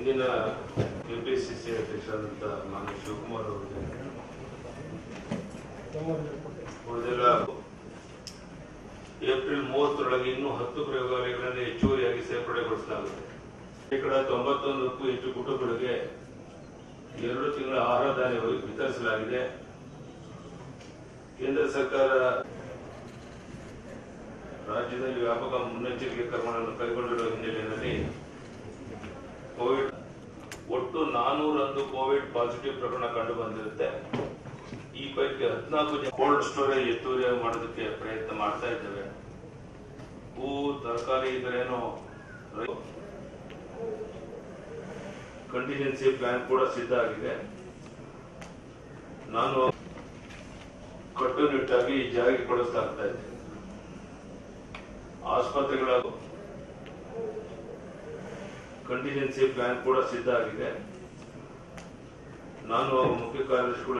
ಇಂದಿನ ಕೆಪಿಸಿಸಿ ಅಧ್ಯಕ್ಷರಾದಂಥ ಮಾನ್ಯ ಶಿವಕುಮಾರ್ ಅವರಿಗೆ ಉಳಿದೆಲ್ಲ ಏಪ್ರಿಲ್ ಮೂವತ್ತರೊಳಗೆ ಇನ್ನೂ ಹತ್ತು ಪ್ರಯೋಗಾಲಯಗಳನ್ನು ಹೆಚ್ಚುವರಿಯಾಗಿ ಸೇರ್ಪಡೆಗೊಳಿಸಲಾಗುತ್ತೆ ಶೇಕಡ ತೊಂಬತ್ತೊಂದಕ್ಕೂ ಹೆಚ್ಚು ಕುಟುಂಬಗಳಿಗೆ ಎರಡು ತಿಂಗಳ ಆಹಾರ ಧಾನ್ಯ ವಿತರಿಸಲಾಗಿದೆ ಕೇಂದ್ರ ಸರ್ಕಾರ ರಾಜ್ಯದಲ್ಲಿ ವ್ಯಾಪಕ ಮುನ್ನೆಚ್ಚರಿಕೆ ಕ್ರಮಗಳನ್ನು ಕೈಗೊಂಡಿರುವ ಹಿನ್ನೆಲೆಯಲ್ಲಿ ಕೋವಿಡ್ ಒಟ್ಟು ನಾನೂರೊಂದು ಕೋವಿಡ್ ಪಾಸಿಟಿವ್ ಪ್ರಕರಣ ಕಂಡು ಬಂದಿರುತ್ತೆ ಈ ಪೈಕಿ ಹದಿನಾಲ್ಕು ಜನ ಕೋಲ್ಡ್ ಸ್ಟೋರೇಜ್ ಹೆಚ್ಚುವರಿ ಮಾಡೋದಕ್ಕೆ ಪ್ರಯತ್ನ ಮಾಡ್ತಾ ಇದ್ದೇವೆ ಹೂವು ತರಕಾರಿ ಇದ್ರೇನು ಕಂಟಿಜೆನ್ಸಿ ಪ್ಲಾನ್ ಕೂಡ ಸಿದ್ಧ ಆಗಿದೆ ನಾನು ಕಟ್ಟುನಿಟ್ಟಾಗಿ ಜಾರಿಗೆ ಕೊಡಿಸ್ತಾ ಇದ್ದೇನೆ ಆಸ್ಪತ್ರೆಗಳ ಕಂಟಿಜೆನ್ಸಿ ಪ್ಲಾನ್ ಕೂಡ ಸಿದ್ಧ ಆಗಿದೆ ನಾನು ಮುಖ್ಯ ಕಾರ್ಯದರ್ಶಿಗಳು